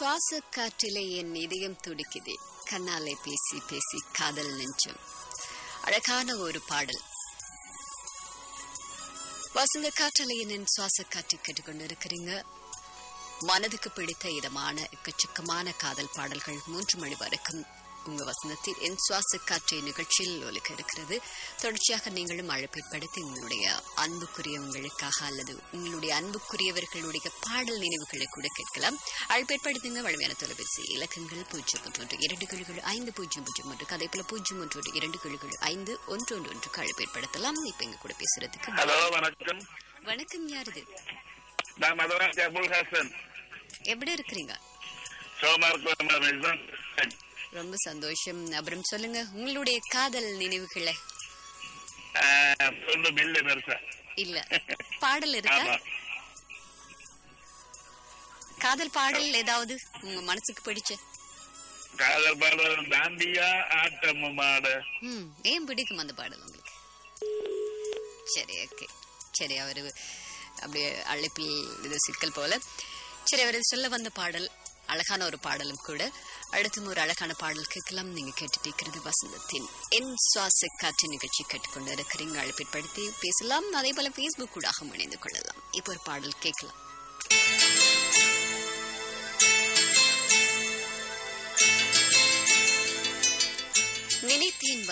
சுவாச காற்றிலே என் இதயம் துடிக்குதே கண்ணாலே பேசி பேசி காதல் நெஞ்சம் அழகான ஒரு பாடல் வசந்த காற்றலையின் சுவாச காற்றி கேட்டுக்கொண்டு இருக்கிறீங்க மனதுக்கு பிடித்த இதமான எக்கச்சக்கமான காதல் பாடல்கள் மூன்று மணி வரைக்கும் உங்க வசந்தத்தில் என் சுவாச காற்றை நிகழ்ச்சியில் ஒலிக்க இருக்கிறது தொடர்ச்சியாக நீங்களும் அழைப்பேற்படுத்தி உங்களுடைய அன்புக்குரியவங்களுக்காக அல்லது உங்களுடைய அன்புக்குரியவர்களுடைய பாடல் நினைவுகளை கூட கேட்கலாம் அழைப்பேற்படுத்துங்க வழமையான தொலைபேசி இலக்கங்கள் பூஜ்ஜியம் ஒன்று ஒன்று இரண்டு கிழுகள் ஐந்து பூஜ்ஜியம் பூஜ்ஜியம் ஒன்று அதே போல பூஜ்ஜியம் ஒன்று ஒன்று இரண்டு கிழுகள் ஐந்து ஒன்று ஒன்று ஒன்றுக்கு அழைப்பேற்படுத்தலாம் இப்ப எங்க கூட பேசுறதுக்கு ஹலோ வணக்கம் வணக்கம் யாருது நான் மதராஜ் அபுல் ஹாசன் எப்படி இருக்கிறீங்க சோமார் குமார் ரொம்ப சந்தோஷம் அப்புறம் சொல்லுங்க உங்களுடைய காதல் நினைவுகளை ஒன்றும் இல்லை பெருசா இல்ல பாடல் இருக்கா ஆமா காதல் பாடல் ஏதாவது உங்க மனசுக்கு பிடிச்ச காதல் பாடல் தாண்டியா ஆட்டம் ஆட ம் ஏன் பிடிக்கும் அந்த பாடல் உங்களுக்கு சரி ஓகே சரி அவரு அப்படியே அழைப்பில் இது சிக்கல் போல சரி அவர் சொல்ல வந்த பாடல் அழகான ஒரு பாடலும் கூட அடுத்தும் ஒரு அழகான பாடல் கேட்கலாம் நீங்க கேட்டுட்டு இருக்கிறது வசந்தத்தின் என் சுவாச காற்று நிகழ்ச்சி கேட்டுக்கொண்டு இருக்கிறீங்க அழைப்பிற்படுத்தி பேசலாம் அதே போல பேஸ்புக் கூட இணைந்து கொள்ளலாம் இப்போ ஒரு பாடல் கேட்கலாம் நினைத்தேன்